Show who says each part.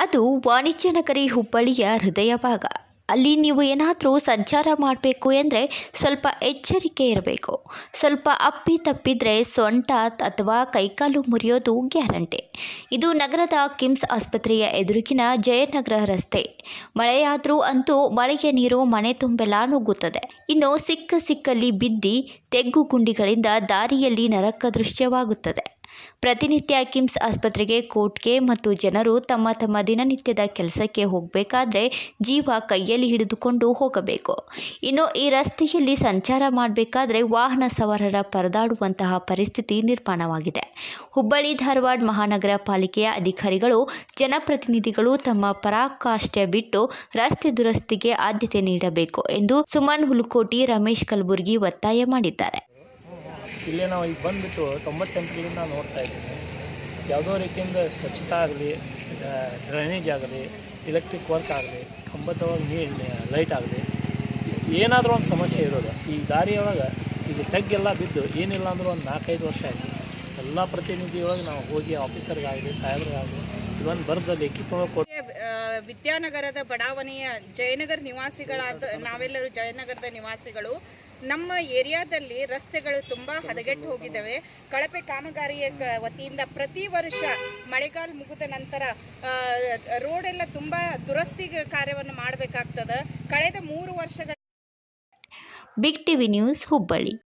Speaker 1: ಅದು ವಾಣಿಜ್ಯ ನಗರಿ ಹುಬ್ಬಳ್ಳಿಯ ಹೃದಯ ಭಾಗ ಅಲ್ಲಿ ನೀವು ಏನಾದರೂ ಸಂಚಾರ ಮಾಡಬೇಕು ಎಂದರೆ ಸ್ವಲ್ಪ ಎಚ್ಚರಿಕೆ ಇರಬೇಕು ಸ್ವಲ್ಪ ಅಪ್ಪಿ ತಪ್ಪಿದರೆ ಸೊಂಟ ಅಥವಾ ಕೈಕಾಲು ಮುರಿಯೋದು ಗ್ಯಾರಂಟಿ ಇದು ನಗರದ ಕಿಮ್ಸ್ ಆಸ್ಪತ್ರೆಯ ಎದುರಿಗಿನ ಜಯನಗರ ರಸ್ತೆ ಮಳೆಯಾದರೂ ಅಂತೂ ಮಳೆಗೆ ನೀರು ಮನೆ ತುಂಬೆಲ್ಲ ನುಗ್ಗುತ್ತದೆ ಇನ್ನು ಸಿಕ್ಕ ಸಿಕ್ಕಲ್ಲಿ ಬಿದ್ದಿ ತೆಗ್ಗು ಗುಂಡಿಗಳಿಂದ ದಾರಿಯಲ್ಲಿ ನರಕ ದೃಶ್ಯವಾಗುತ್ತದೆ ಪ್ರತಿನಿತ್ಯ ಕಿಮ್ಸ್ ಆಸ್ಪತ್ರೆಗೆ ಕೋರ್ಟ್ಗೆ ಮತ್ತು ಜನರು ತಮ್ಮ ತಮ್ಮ ದಿನನಿತ್ಯದ ಕೆಲಸಕ್ಕೆ ಹೋಗಬೇಕಾದ್ರೆ ಜೀವ ಕೈಯಲ್ಲಿ ಹಿಡಿದುಕೊಂಡು ಹೋಗಬೇಕು ಇನ್ನು ಈ ರಸ್ತೆಯಲ್ಲಿ ಸಂಚಾರ ಮಾಡಬೇಕಾದ್ರೆ ವಾಹನ ಸವಾರರ ಪರದಾಡುವಂತಹ ಪರಿಸ್ಥಿತಿ ನಿರ್ಮಾಣವಾಗಿದೆ ಹುಬ್ಬಳ್ಳಿ ಧಾರವಾಡ ಮಹಾನಗರ ಪಾಲಿಕೆಯ ಅಧಿಕಾರಿಗಳು ಜನಪ್ರತಿನಿಧಿಗಳು ತಮ್ಮ ಪರಾಕಾಷ್ಠೆ ಬಿಟ್ಟು ರಸ್ತೆ ದುರಸ್ತಿಗೆ ಆದ್ಯತೆ ನೀಡಬೇಕು ಎಂದು ಸುಮನ್ ಹುಲಕೋಟಿ ರಮೇಶ್ ಕಲಬುರ್ಗಿ ಒತ್ತಾಯ ಮಾಡಿದ್ದಾರೆ
Speaker 2: ಇಲ್ಲೇ ನಾವು ಈಗ ಬಂದುಬಿಟ್ಟು ತೊಂಬತ್ತೆಂಟರಿಂದ ನೋಡ್ತಾ ಇದ್ದೀನಿ ಯಾವುದೋ ರೀತಿಯಿಂದ ಸ್ವಚ್ಛತಾ ಆಗಲಿ ಡ್ರೈನೇಜ್ ಆಗಲಿ ಎಲೆಕ್ಟ್ರಿಕ್ ವರ್ಕ್ ಆಗಲಿ ಕಂಬದೊಳಗೆ ನೀರು ಲೈಟ್ ಆಗಲಿ ಏನಾದರೂ ಒಂದು ಸಮಸ್ಯೆ ಇರೋದು ಈ ದಾರಿಯೊಳಗೆ ಈಗ ತೆಗ್ಗೆಲ್ಲ ಬಿದ್ದು ಏನಿಲ್ಲ ಅಂದರೂ ಒಂದು ನಾಲ್ಕೈದು ವರ್ಷ ಆಯಿತು ಎಲ್ಲ ಪ್ರತಿನಿಧಿಯೊಳಗೆ ನಾವು ಹೋಗಿ ಆಫೀಸರ್ಗಾಗಲಿ ಸಾಹೇಬ್ರಿಗಾಗಲಿ ಇವನ್ ಬರೆದ ಲೆಖಿತೊಳಗೆ ಕೊಟ್ಟು
Speaker 3: ಆ, ವಿದ್ಯಾನಗರದ ಬಡಾವಣೆಯ ಜಯನಗರ ನಿವಾಸಿಗಳಾದ ನಾವೆಲ್ಲರೂ ಜಯನಗರದ ನಿವಾಸಿಗಳು ನಮ್ಮ ಏರಿಯಾದಲ್ಲಿ ರಸ್ತೆಗಳು ತುಂಬಾ ಹದಗೆಟ್ಟು ಹೋಗಿದ್ದಾವೆ ಕಳಪೆ ಕಾಮಗಾರಿಯ ಕ- ವತಿಯಿಂದ ಪ್ರತಿ ವರ್ಷ ಮಳೆಗಾಲ ಮುಗಿದ ನಂತರ ರೋಡ್ ಎಲ್ಲ ತುಂಬಾ ದುರಸ್ತಿ ಕಾರ್ಯವನ್ನು ಮಾಡಬೇಕಾಗ್ತದೆ ಕಳೆದ ಮೂರು ವರ್ಷಗಳ
Speaker 1: ಬಿಗ್ ಟಿವಿ ನ್ಯೂಸ್ ಹುಬ್ಬಳ್ಳಿ